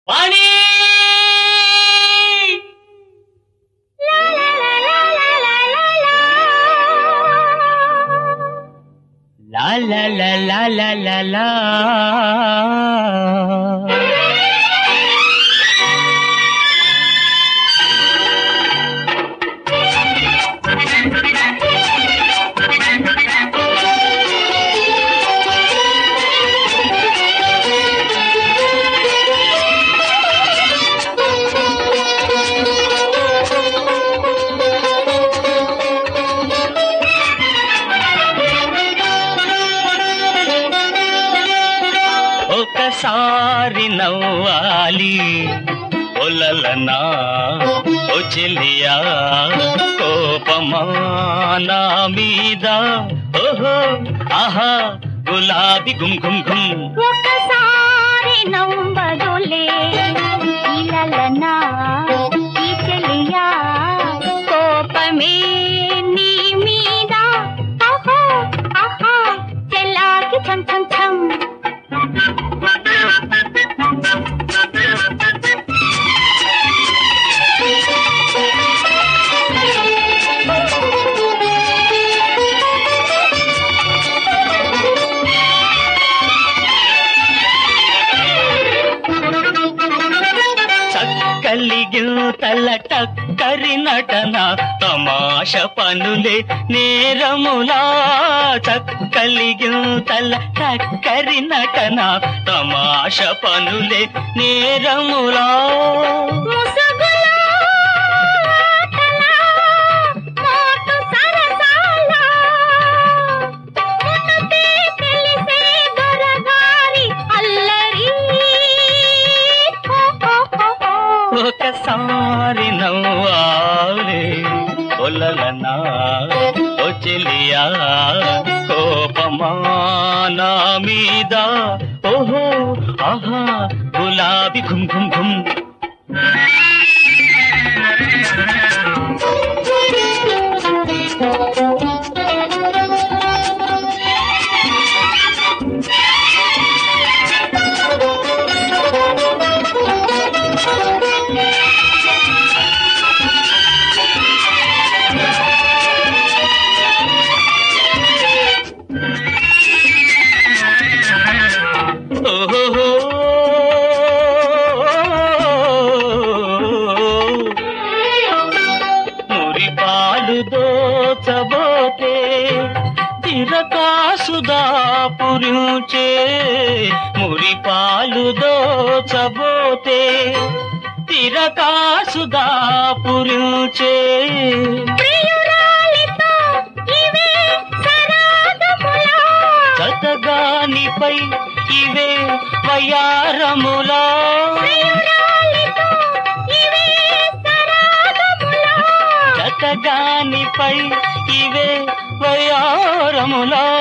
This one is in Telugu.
వాణి లా లా లా లా లా లా లా ఒకసారి నవ్వాలి ఒలలనా ఓ చెల్లియా కోపమా నా మీద ఓహో ఆహా గులాబీ గుమ్ గుమ్ గుమ్ ఒకసారి నవ్వదులే ఇలలనా ఈ చెలియా కోపమే నీ మీద ఆహా ఆహా చెల్లాకి చం చం చం చక్కలి గింతల టక్కరి నటన తమాష పనులే నేరములా చక్కలి గింతల టక్కరి నటన తమాష పనులే నేరములా ముసుగులో ఆటలా, మోటు సరసాలా, మునుపే తెలిసే దొరగారి అల్లరి. హో, హో, హో, హో. ఒకసారి నవ్వాలే ఒలలనా ఓ చెలియా కోపమా నా మీద ఓహో ఆహా గులాబీ ఘుమ్ ఘుమ్ ఘుమ్ ఓహో మురి పాలు దోచబోతే తిరకాసుదా పురించే మురి పాలు దోచబోతే తిరకాసుదా పురించే ప్రియురాలితో ఇవే సరాగములా. చతగానిపై ఇవే వయారములా ప్రియురాలితో ఇవే సరాగములా. చతగానిపై ఇవే వయారములా